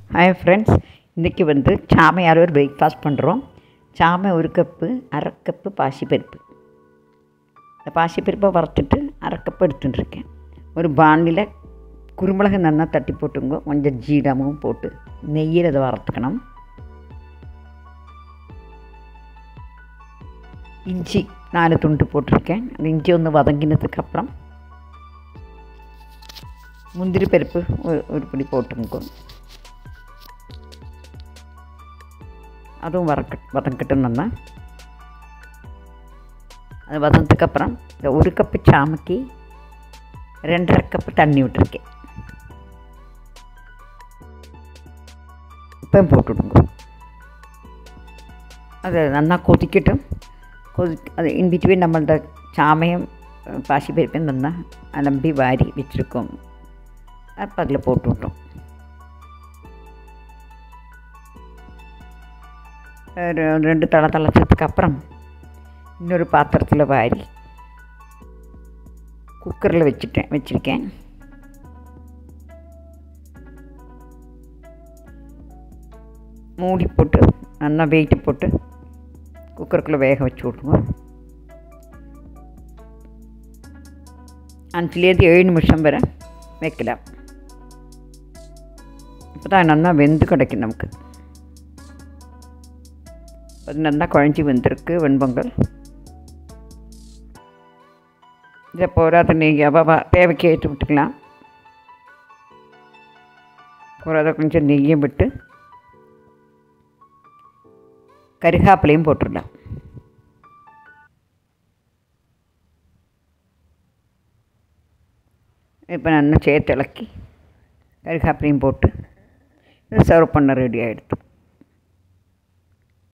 hi friends இன்றைக்கி வந்து சாமையார் ஒரு பிரேக்ஃபாஸ்ட் பண்ணுறோம் சாமை ஒரு கப்பு அரை கப்பு பாசிப்பருப்பு இந்த பாசிப்பருப்பை வறுத்துட்டு அரை கப்பு எடுத்துட்டு இருக்கேன் ஒரு பாண்டில் குருமிளகு நல்லா தட்டி போட்டுங்க கொஞ்சம் ஜீரகமும் போட்டு நெய்யில் அதை வறுத்துக்கணும் இஞ்சி நாலு துண்டு போட்டிருக்கேன் அந்த இஞ்சி ஒன்று வதங்கினதுக்கப்புறம் முந்திரி பருப்பு ஒரு ஒரு பிடி போட்டுங்க அதுவும் வதக்க வதங்கட்டுன்னா அது வதந்ததுக்கப்புறம் இந்த ஒரு கப்பு சாமைக்கு ரெண்டரை கப்பு தண்ணி விட்டுருக்கேன் இப்போ போட்டுவிடுங்க அது நல்லா கொதிக்கட்டும் கொதி அது இன் பிட்வீன் நம்மளோட சாமையும் பாசி பருப்பையும் நல்லா அலம்பி வாரி வச்சுருக்கோம் அப்போ அதில் போட்டு விட்டோம் ஒரு ரெண்டு தலை தலைச்சதுக்கு அப்புறம் இன்னொரு பாத்திரத்தில் வாரி குக்கரில் வச்சுட்டேன் வச்சுருக்கேன் மூடி போட்டு நல்லா வெயிட்டு போட்டு குக்கருக்குள்ளே வேக வச்சு விட்ருவோம் அஞ்சுலேருந்து ஏழு நிமிஷம் வரை வைக்கலாம் இப்போ தான் நல்லா வெந்து கிடைக்கும் நமக்கு அது நல்லா குழஞ்சி வந்திருக்கு வெண்பொங்கல் இதை போராத நெய் அவ தேவைக்கு ஏற்றி விட்டுக்கலாம் போராத கொஞ்சம் நெய்யும் விட்டு கருகாப்பிலையும் போட்டுடலாம் இப்போ நல்லா சேர்த்து இலக்கி கருகாப்பிலையும் போட்டு சர்வ் பண்ண ரெடி ஆகிடுது